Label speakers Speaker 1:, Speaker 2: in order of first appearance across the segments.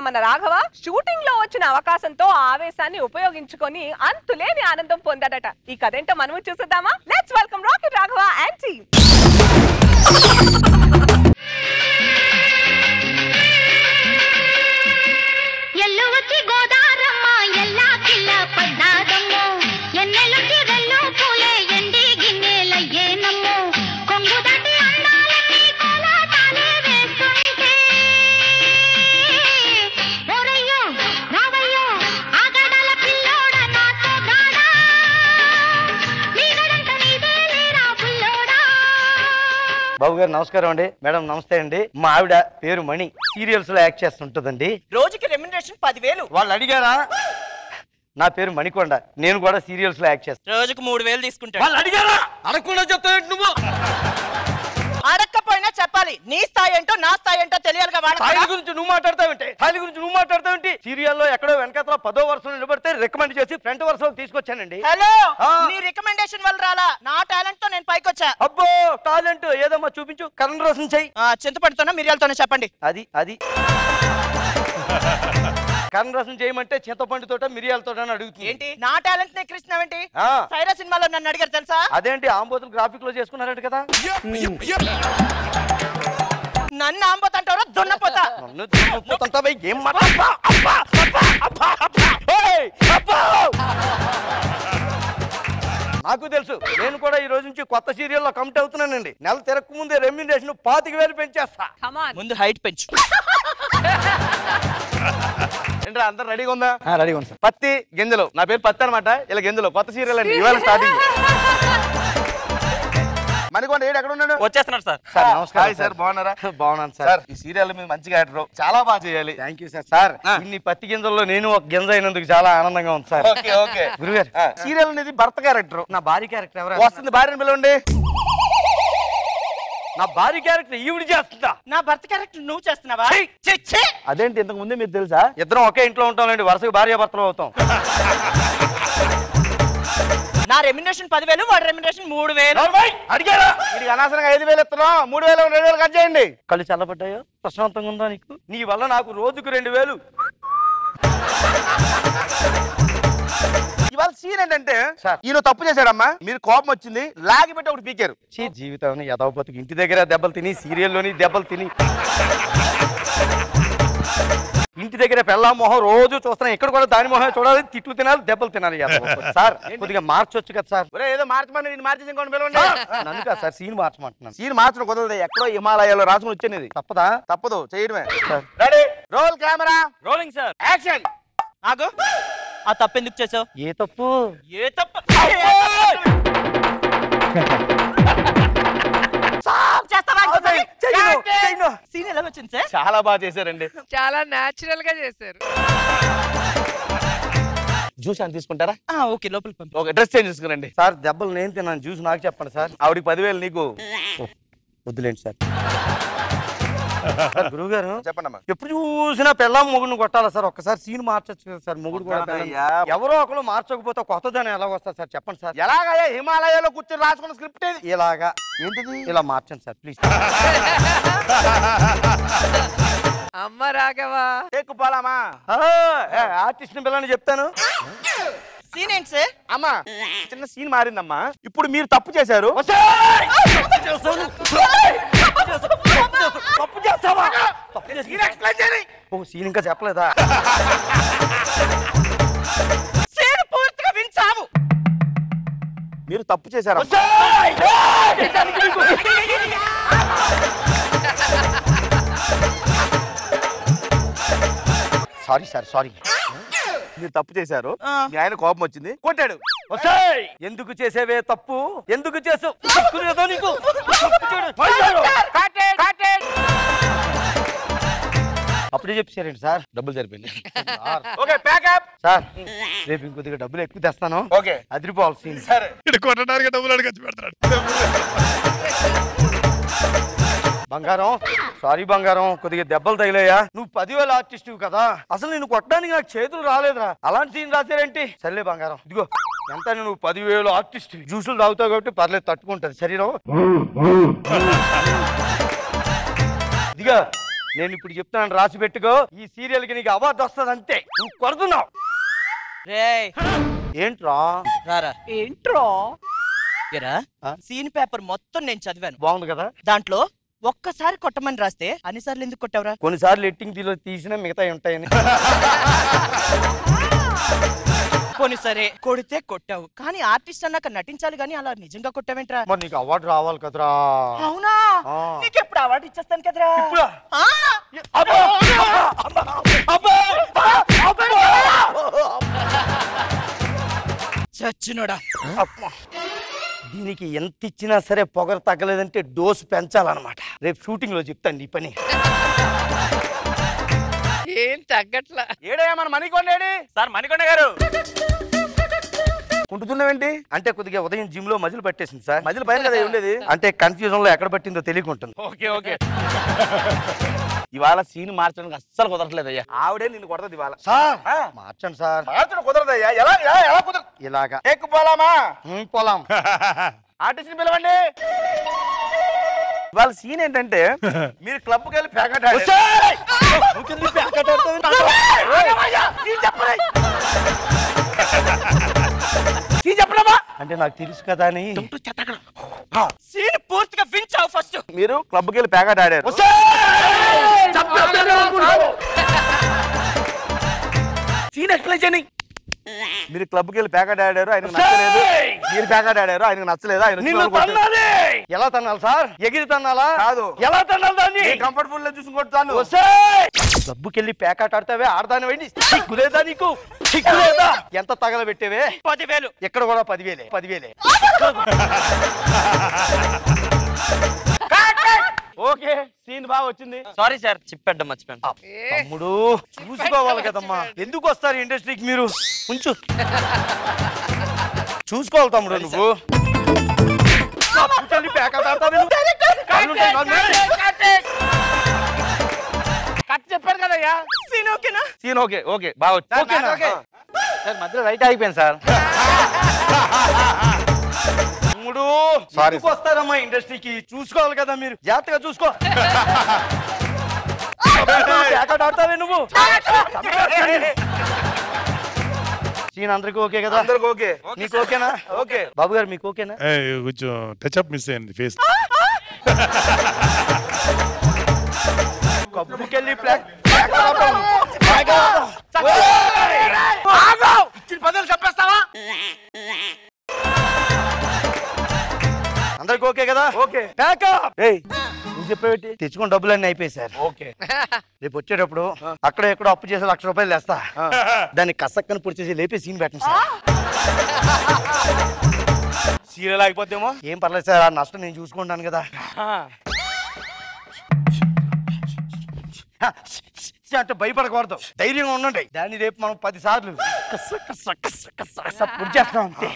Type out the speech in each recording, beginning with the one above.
Speaker 1: మన రాఘవ షూటింగ్ లో వచ్చిన అవకాశంతో ఆ ఆవేశాన్ని ఉపయోగించుకొని అంతులేని ఆనందం పొందాడట ఈ కథ ఏంటో మనము చూసేద్దామా let's welcome rocket Raghava and team
Speaker 2: ఎల్లు వచ్చి గోదారమ్మ ఎల్లా కిల్ల పడ్డాదమ్మో ఎన్నెలొచ్చి రెల్లు పూలే ఎండి గిన్నెలయ్యేనమ్మో కొంగు దాటి అందాలన్నీ కోలాటాలే వేస్తుంటే ఓరయ్యో రావయ్యో ఆగడాల పిల్లోడ నాతో గాడా నీడడంత నీదే లేరా పుల్లోడా
Speaker 3: బాబు గారు నమస్కారం అండి మేడం నమస్తే అండి మా ఆవిడ పేరు మణి సీరియల్స్ లో యాక్ట్ చేస్తుంటదండి
Speaker 4: రోజుకి రెమ్యునరేషన్ పదివేలు
Speaker 3: వాళ్ళు అడిగారా నా పేరు మణికొండ నేను కూడా సీరియల్స్ లో యాక్ట్ చేస్తాను
Speaker 4: రోజుకు మూడు వేలు తీసుకుంటాడు
Speaker 3: వాళ్ళు అడిగారా అడగకుండా చెప్తావు నువ్వు
Speaker 4: అడక్కపోయినా చెప్పాలి నీ స్థాయి ఏంటో నా స్థాయి ఏంటో తెలియాలిగా
Speaker 3: స్థాయి
Speaker 4: వాళ్ళకి
Speaker 3: గురించి నువ్వు మాట్లాడతావంటే స్థాయి గురించి నువ్వు మాట్లాడతావంటే సీరియల్లో ఎక్కడో వెనకాతల పదో వరుసలో నిలబడితే రికమెండ్ చేసి ఫ్రంట్ వరుసలో తీసుకొచ్చానండి
Speaker 4: హలో
Speaker 3: ఆ.
Speaker 4: నీ రికమెండేషన్ వల్ల రాలా నా టాలెంట్ తో నేను పైకి వచ్చా
Speaker 3: అబ్బో టాలెంట్ ఏదమ్మా చూపించు కరణ్ రసం చెయ్యి
Speaker 4: ఆ, చింతపండుతోనా మిరియాలతోనే చెప్పండి
Speaker 3: అది అది కరణ్ రసం చేయమంటే చింతపండుతోట మిరియాలతోట అని అడుగుతుంది
Speaker 4: ఏంటి నా టాలెంట్ ని కృష్ణవేంటి
Speaker 3: ఆ.
Speaker 4: సైరా సినిమాలో నన్ను అడిగారు తెలుసా
Speaker 3: అదేంటి ఆంబోతులు గ్రాఫిక్ లో చేసుకున్నారట కదా
Speaker 4: నన్ను ఆంబోతంటారో దున్నపోతా
Speaker 3: నన్ను దున్నపోతుంటా బై, ఏం మాట్లాడతా? అబ్బా, అబ్బా, అబ్బా, అబ్బా, ఏయ్, అబ్బా! నాకు తెలుసు నేను కూడా ఈ రోజు నుంచి కొత్త సీరియల్లో కమిట్ అవుతున్నానండి నెల తిరగక ముందే రెమ్యునరేషన్ పాతిక వేలు పెంచేస్తా
Speaker 1: కమాన్
Speaker 4: ముందు హైట్ పెంచు
Speaker 5: ఏంట్రా అందరు రెడీగా ఉందా
Speaker 3: రెడీగా ఉంది సార్
Speaker 5: పత్తి గింజలు నా పేరు పత్తి అనమాట ఇలా గింజలు కొత్త సీరియల్ అండి ఇవాళ స్టార్టింగ్ మణికొండ ఏడు ఎక్కడ ఉన్నాడు
Speaker 6: వచ్చేస్తున్నారు సార్
Speaker 3: సార్ నమస్కారం
Speaker 5: హాయ్ సార్ బాగున్నారా
Speaker 3: బాగున్నాను
Speaker 5: సార్
Speaker 3: సార్
Speaker 5: ఈ సీరియల్ మీద మంచిగా ఆడరు చాలా బాగా చేయాలి
Speaker 3: థ్యాంక్ యూ సార్ సార్
Speaker 5: ఆ.
Speaker 3: ఇన్ని పత్తి గింజల్లో నేను ఒక గింజ అయినందుకు చాలా ఆనందంగా ఉంది సార్
Speaker 5: ఓకే ఓకే
Speaker 3: గురుగారు
Speaker 5: సీరియల్ అనేది భర్త క్యారెక్టర్
Speaker 3: నా భార్య క్యారెక్టర్ ఎవరు
Speaker 5: వస్తుంది భార్యను పిలవండి
Speaker 3: నా భార్య క్యారెక్టర్ ఈవిడ చేస్తుందా
Speaker 4: నా భర్త క్యారెక్టర్ నువ్వు చేస్తున్నావా
Speaker 3: ఛీ!
Speaker 4: ఛీ, ఛీ!
Speaker 3: అదేంటి ఇంతకు ముందే మీకు తెలుసా ఇద్దరం ఒకే ఇంట్లో ఉంటామండి వరుసగా భార్య భర్తలు అవుతాం
Speaker 4: నా రెమ్యునరేషన్ పదివేలు వాడి రెమ్యునరేషన్ మూడు వేలు
Speaker 3: అడిగారా
Speaker 5: వీడికి అనవసరంగా ఐదు వేలు ఇస్తున్నాం మూడు వేలు రెండు వేలు కట్ చేయండి
Speaker 3: కళ్ళు చల్లబడ్డాయో ప్రశాంతంగా ఉందా నీకు నీ వల్ల నాకు రోజుకు రెండు వేలు
Speaker 5: ఇవాళ సీన్ ఏంటంటే
Speaker 3: సార్.
Speaker 5: ఈయన తప్పు చేశాడమ్మా మీరు కోపం వచ్చింది లాగి పెట్టి ఒకటి పీకారు
Speaker 3: చీ జీవితం యథాపతికి ఇంటి దగ్గర దెబ్బలు తిని సీరియల్లోని దెబ్బలు తిని ఇంటి దగ్గర పెళ్ళా మొహం రోజు చూస్తున్నా ఇక్కడ కూడా దాని మొహం చూడాలి తిట్లు తినాలి దెబ్బలు తినాలి యథాపతి. సార్ కొద్దిగా మార్చొచ్చు కదా సార్
Speaker 5: ఒరే ఏదో మార్చమని నేను మార్చేసి ఇంకోటి పిలవండి
Speaker 3: నన్ను కాదు సార్ సీన్ మార్చమంటున్నాను
Speaker 5: సీన్ మార్చడం కుదరదు ఎక్కడో హిమాలయాల్లో రాసుకుని వచ్చేది
Speaker 3: తప్పదా
Speaker 5: తప్పదు చేయడమే
Speaker 3: sir
Speaker 5: ready roll camera
Speaker 6: rolling sir
Speaker 5: action
Speaker 4: ఆగు ఆ తప్పు ఎందుకు చేసావు
Speaker 3: ఏ తప్పు
Speaker 4: ఏ తప్పు చేస్తావా ఇంకోసారి?
Speaker 3: చెయ్యను, చెయ్యను.
Speaker 4: సీన్ ఎలా వచ్చింది సార్
Speaker 5: చాలా బాగా చేశారండి
Speaker 1: చాలా నాచురల్ గా చేశారు
Speaker 5: జ్యూస్ అని తీసుకుంటారా
Speaker 4: ఆ, ఓకే లోపలికి పంపి
Speaker 5: ఓకే డ్రెస్ చేంజ్ చేసుకురండి
Speaker 3: సార్ దెబ్బలు నేను తిన్నాను జ్యూస్ నాకు చెప్పండి సార్
Speaker 5: ఆవిడకి పదివేలు నీకు
Speaker 3: ఓ, వద్దులేండి సార్ సార్ గురువు గారు
Speaker 5: చెప్పండమ్మా
Speaker 3: ఎప్పుడు చూసినా పెళ్ళాం మొగుడిని కొట్టాలా సార్ ఒక్కసారి సీన్ మార్చొచ్చు కదా సార్ మొగుడు కూడా పెళ్ళాం.
Speaker 5: కొట్టాలయ్యా.
Speaker 3: ఎవరో ఒకరు మార్చకపోతే కొత్తదాని ఎలా వస్తారు సార్ చెప్పండి సార్
Speaker 5: ఎలాగయ్యా హిమాలయాలో కూర్చొని రాసుకున్న స్క్రిప్ట్ ఇది
Speaker 3: ఇలాగా
Speaker 5: ఏంటిది
Speaker 3: ఇలా మార్చండి సార్ ప్లీజ్
Speaker 1: అమ్మ రాఘవా
Speaker 5: ఎక్కుపాలమ్మా
Speaker 3: ఆర్టిస్ట్ ని పిల్లని చెప్తాను
Speaker 4: సీన్ ఏంటి సార్
Speaker 5: అమ్మా చిన్న సీన్ మారిందమ్మా ఇప్పుడు మీరు తప్పు చేశారు
Speaker 3: ఒసేయ్! తప్పు చేస్తాను. ఒసేయ్! తప్పు చేస్తాను. తప్పు చేస్తాను. తప్పు చేస్తావా తప్పు చేసి- ఓ సీన్ ఇంకా చెప్పలేదా
Speaker 4: సీన్ పూర్తిగా వించావు
Speaker 5: మీరు తప్పు చేశారు
Speaker 3: ఒసేయ్! ఏయ్! దానికి నీకు- సారీ సార్ సారీ
Speaker 5: మీరు తప్పు చేశారు
Speaker 4: ఆ.
Speaker 5: మీ ఆయన కోపం వచ్చింది కొట్టాడు
Speaker 3: ఒసేయ్! ఎందుకు చేసేవే తప్పు ఎందుకు చేసావు తప్పు లేదా నీకు తప్పు చేయడం. పోయినారు. అప్పుడే చెప్పారండి సార్
Speaker 5: డబ్బులు సరిపోయింది
Speaker 3: సార్,
Speaker 5: ఓకే ప్యాకప్
Speaker 3: సార్ రేపు ఇంకొద్దిగా డబ్బులు ఎక్కువ తెస్తాను
Speaker 5: ఓకే
Speaker 3: అదిరిపోవాలి సీన్
Speaker 5: సరే
Speaker 7: ఇక్కడ కొట్టడానికి డబ్బులు అడిగి పెడతాడు
Speaker 3: బంగారం సారీ బంగారం కొద్దిగా దెబ్బలు తగిలాయా నువ్వు పదివేల ఆర్టిస్ట్ కదా అసలు నేను కొట్టడానికి నాకు చేతులు రాలేదురా అలాంటి సీన్ రాశారేంటి సర్లే బంగారం ఇదిగో ఎంత నువ్వు పదివేలు ఆర్టిస్ట్ జ్యూసులు తాగుతావు కాబట్టి పర్లేదు తట్టుకుంటది శరీరం ఇదిగా నేను ఇప్పుడు చెప్తున్నాను రాసి పెట్టుకో ఈ సీరియల్ కి నీకు అవార్డు వస్తుంది అంతే నువ్వు కొడుతున్నావు
Speaker 4: రేయ్
Speaker 3: ఏంట్రా
Speaker 4: రారా
Speaker 1: ఏంట్రో
Speaker 4: ఏరా
Speaker 3: ఆ?
Speaker 4: సీన్ పేపర్ మొత్తం నేను చదివాను
Speaker 3: బాగుంది కదా
Speaker 4: దాంట్లో ఒక్కసారి కొట్టమని రాస్తే అన్నిసార్లు ఎందుకు కొట్టావురా
Speaker 3: కొన్నిసార్లు ఎట్టింగ్ తీలో తీసినా మిగతా ఉంటాయని
Speaker 4: పోనీ సరే కొడితే కొట్టావు కానీ ఆర్టిస్ట్ అన్నాక నటించాలి కానీ అలా నిజంగా కొట్టావేంట్రా
Speaker 3: మరి నీకు అవార్డు రావాలి కదరా
Speaker 4: అవునా
Speaker 3: ఆ.
Speaker 4: నీకెప్పుడు అవార్డు ఇచ్చేస్తాను కదరా
Speaker 3: ఇప్పుడా?
Speaker 4: ఆ!
Speaker 3: అబ్బో! అబ్బో! అబ్బో!
Speaker 4: చచ్చినోడా
Speaker 3: అమ్మా. దీనికి ఎంత ఇచ్చినా సరే పొగరు తగ్గలేదంటే డోసు పెంచాలన్నమాట రేపు షూటింగ్ లో చెప్తాను నీ పని
Speaker 6: ఏం తగ్గట్లా
Speaker 5: ఏడయ్యా మన మణికొండేడి సార్ మణికొండ గారు కుంటున్నావేంటి
Speaker 3: అంటే కొద్దిగా ఉదయం జిమ్ లో మజిల్ పట్టేసింది సార్
Speaker 5: మధ్యలో పైన కదా ఉండేది
Speaker 3: అంటే కన్ఫ్యూజన్ లో ఎక్కడ పట్టిందో తెలియకుంటుంది
Speaker 5: ఓకే ఓకే ఇవాళ సీన్ మార్చడానికి అస్సలు కుదరట్లేదు అయ్యా ఆవిడే నిన్ను కొడతది ఇవాళ
Speaker 3: సార్
Speaker 5: ఆ.
Speaker 3: మార్చండి సార్
Speaker 5: మార్చడం కుదరదయ్యా ఎలా ఎలా ఎలా కుదరదు
Speaker 3: ఇలాగా
Speaker 5: ఎక్కు పోలామా
Speaker 3: హ్మ్, పోలాం
Speaker 5: ఆర్టిస్ట్ పిలవండి ఇవాళ సీన్ ఏంటంటే మీరు క్లబ్ కి వెళ్ళి ప్యాకెట్ చెప్పలేమా
Speaker 3: అంటే నాకు తెలుసు కదా అని
Speaker 4: సీన్ పూర్తిగా ఫించావు ఫస్ట్
Speaker 5: మీరు క్లబ్ కి వెళ్ళి ప్యాకెట్ ఆడారు సీన్ ఎక్స్ప్లెయిన్ చేయని మీరు క్లబ్ కి వెళ్ళి ప్యాకెట్ ఆడారు ఆయన నచ్చలేదు మీరు ప్యాకెట్ ఆడారు ఆయనకు నచ్చలేదు ఆయన వచ్చి
Speaker 3: నిన్ను
Speaker 5: మిమ్మల్ని కొట్టాడు.
Speaker 3: తన్నాలి ఎలా తన్నాలి సార్ ఎగిరి తన్నాలా
Speaker 5: కాదు.
Speaker 3: ఎలా తన్నాలి దాన్ని
Speaker 5: నేను కంఫర్టబుల్ లో చూసి కొడతాను
Speaker 3: డబ్బుకెళ్ళి ప్యాకెట్ ఆడతావే ఆడదాని వెండి సిగ్గులేదా నీకు సిగ్గులేదా ఎంత తగలబెట్టేవే
Speaker 4: పదివేలు
Speaker 3: ఇక్కడ కూడా పదివేలే పదివేలే
Speaker 5: ఓకే సీన్ బాగా వచ్చింది
Speaker 4: సారీ సార్ చెప్పాడు మర్చిపోయాను
Speaker 3: తమ్ముడు చూసుకోవాలి కదమ్మా ఎందుకు వస్తారు ఇండస్ట్రీకి మీరు ఉంచు చూసుకోవాలి తమ్ముడు నువ్వు డబ్బుకెళ్ళి ప్యాకెట్ ఆడతావే నువ్వు? కళ్ళుంటాయి నాకు.
Speaker 5: కట్ చెప్పారు కదయ్యా
Speaker 4: సీన్ ఓకేనా
Speaker 5: సీన్ ఓకే ఓకే బాగా వచ్చింది
Speaker 3: ఓకేనా?
Speaker 5: ఓకే సార్ మధ్యలో రైట్ ఆగిపోయింది సార్
Speaker 3: తమ్ముడు
Speaker 5: Sorry,
Speaker 3: ఎందుకు వస్తారమ్మా ఇండస్ట్రీకి చూసుకోవాలి కదా మీరు జాగ్రత్తగా చూసుకో ప్యాకెట్ ఆడతావే నువ్వు సీన్ అందరికి ఓకే కదా
Speaker 5: అందరికి ఓకే
Speaker 3: నీకు ఓకేనా
Speaker 5: ఓకే
Speaker 3: బాబు గారు మీకు ఓకేనా
Speaker 7: ఏ, కొంచెం టచ్అప్ మిస్ అయింది ఫేస్
Speaker 3: కప్పుకెళ్ళి ప్లాక్ ప్యాకెట్ ఆడతాం. ప్యాకెట్ ఆడతాం.
Speaker 5: ఇచ్చిన పదాలు చెప్పేస్తావా
Speaker 3: అందరికి ఓకే కదా
Speaker 5: ఓకే
Speaker 3: ప్యాకప్
Speaker 5: ఏయ్ నువ్వు చెప్పేటి
Speaker 3: తెచ్చుకున్న డబ్బులన్నీ అయిపోయి సార్
Speaker 5: ఓకే
Speaker 3: రేపు వచ్చేటప్పుడు అక్కడ ఎక్కడో అప్పు చేసి లక్ష రూపాయలు తెస్తా దాన్ని కసక్కని పొడిచేసి లేపి సీన్ పెట్టండి సార్
Speaker 5: సీరియల్ ఆగిపోతేమో
Speaker 3: ఏం పర్లేదు సార్ ఆ నష్టం నేను చూసుకుంటాను కదా హ, అంటే భయపడకూడదు ధైర్యంగా ఉండండి దాన్ని రేపు మనం పది సార్లు కస్స కస్స కస్స కస్స కస్స పొడి చేస్తాం అంతే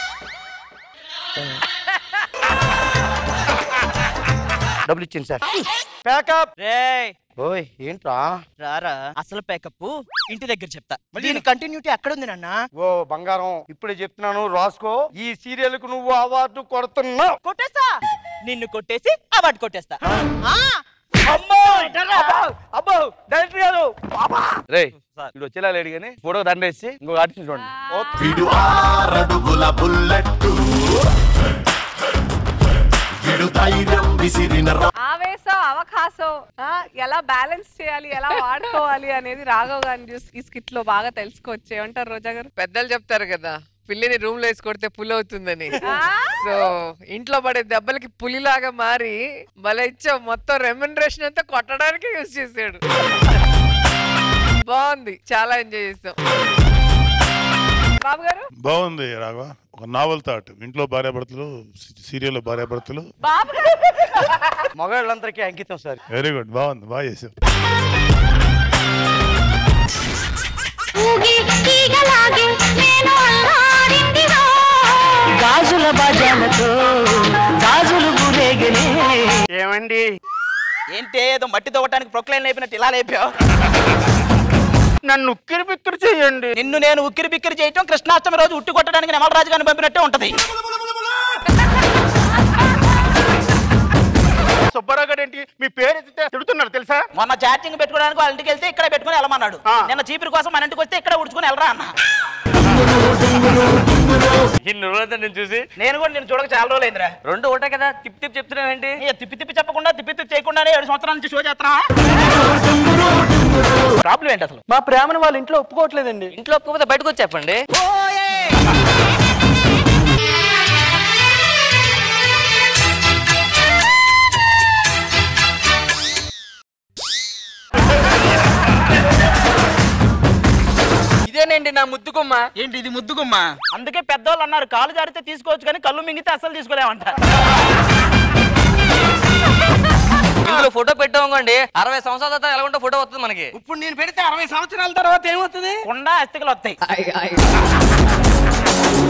Speaker 3: డబ్బులు ఇచ్చింది సార్ ప్యాకప్
Speaker 4: రేయ్
Speaker 3: ఓయ్ ఏంట్రా
Speaker 4: రారా అసలు ప్యాకప్ ఇంటి దగ్గర చెప్తా దీని కంటిన్యూటీ అక్కడ ఉంది నాన్న
Speaker 3: ఓ బంగారం ఇప్పుడే చెప్తున్నాను రాసుకో ఈ సీరియల్ కు నువ్వు అవార్డు కొడుతున్నావు
Speaker 4: కొట్టేస్తా నిన్ను కొట్టేసి అవార్డు కొట్టేస్తా ఆ!
Speaker 3: అమ్మో అబ్బో డైరెక్టర్ గారు
Speaker 5: రే ఇప్పుడు వచ్చేలా లేడు కానీ ఫోటో దండేసి ఇంకొక ఆర్టిస్ట్ చూడండి
Speaker 8: విడు ఆరడుగుల బుల్లెట్టు విడు ధైర్యం విసిరిన రా-
Speaker 1: ఆవేశం అవకాశం ఆ, ఎలా బ్యాలెన్స్ చేయాలి ఎలా వాడుకోవాలి అనేది రాఘవ్ గారిని చూసి ఈ స్కిట్ లో బాగా తెలుసుకోవచ్చు ఏమంటారు రోజా గారు
Speaker 6: పెద్దలు చెప్తారు కదా పిల్లిని రూమ్ లో వేసి కొడితే పులి అవుతుందని
Speaker 1: ఆ?
Speaker 6: సో ఇంట్లో పడే దెబ్బలకి పులిలాగా మారి భలే ఇచ్చావు మొత్తం రెమ్యునరేషన్ అంతా కొట్టడానికి యూజ్ చేసాడు బాగుంది చాలా ఎంజాయ్ చేసాం
Speaker 1: బాబు గారు
Speaker 7: బాగుంది రాఘవ ఒక నావల్ థాట్ ఇంట్లో భార్యాభర్తలు సీరియల్లో భార్యాభర్తలు
Speaker 1: బాబు గారు
Speaker 3: మగాళ్ళందరికీ అంకితం సార్
Speaker 7: వెరీ గుడ్ బాగుంది బాగా చేసావు
Speaker 2: ఊగి ఈగలాగే నేను అల్లాడిందిరా
Speaker 9: గాజుల బాజాలతో గాజులు గురేగనే
Speaker 3: ఏమండి
Speaker 4: ఏంటి ఏదో మట్టి తవ్వటానికి ప్రొక్లైన్ లేపినట్టు ఇలా లేపావు
Speaker 3: నన్ను ఉక్కిరి బిక్కిరి చేయండి
Speaker 4: నిన్ను నేను ఉక్కిరి బిక్కిరి చేయటం కృష్ణాష్టమి రోజు ఉట్టి కొట్టడానికి నెమలరాజు గారిని పంపినట్టే ఉంటది
Speaker 3: సో
Speaker 5: సుబ్బారావు గారు ఏంటి మీ పేరు ఎత్తితే తిడుతున్నారు తెలుసా
Speaker 4: మొన్న చార్జింగ్ పెట్టుకోవడానికి వాళ్ళ ఇంటికి వెళ్తే ఇక్కడే పెట్టుకుని వెళ్ళమన్నాడు
Speaker 5: ఆ.
Speaker 4: నిన్న చీపురు కోసం మన ఇంటికి వస్తే ఇక్కడ ఉడుచుకుని వెళ్ళరా అన్న
Speaker 10: ఇన్ని రోజులైతే నేను చూసి
Speaker 4: నేను కూడా నేను చూడక చాలా రోజులైందిరా
Speaker 10: రెండు ఒకటే కదా తిప్పి తిప్పి చెప్తున్నావు ఏంటి
Speaker 4: ఏ తిప్పి తిప్పి చెప్పకుండా తిప్పి తిప్పి చేయకుండానే ఏడు సంవత్సరాల నుంచి షో చేస్తున్నా ప్రాబ్లం ఏంటి అసలు
Speaker 9: మా ప్రేమను వాళ్ళ ఇంట్లో ఒప్పుకోవట్లేదండి
Speaker 10: ఇంట్లో ఒప్పుకోకపోతే బయటకు వచ్చి చెప్పండి ఇదేనండి నా ముద్దుకుమ్మ
Speaker 4: ఏంటి ఇది ముద్దుగుమ్మ అందుకే పెద్దవాళ్ళు అన్నారు కాలు జారితే తీసుకోవచ్చు కానీ కళ్ళు మింగితే అసలు తీసుకోలేమంట
Speaker 10: ఇందులో ఫోటో పెట్టామనుకోండి అరవై సంవత్సరాల తర్వాత ఎలా ఉంటే ఫోటో వస్తుంది మనకి
Speaker 4: ఇప్పుడు నేను పెడితే అరవై సంవత్సరాల తర్వాత ఏమవుతుంది కుండా అస్థికలు వస్తాయి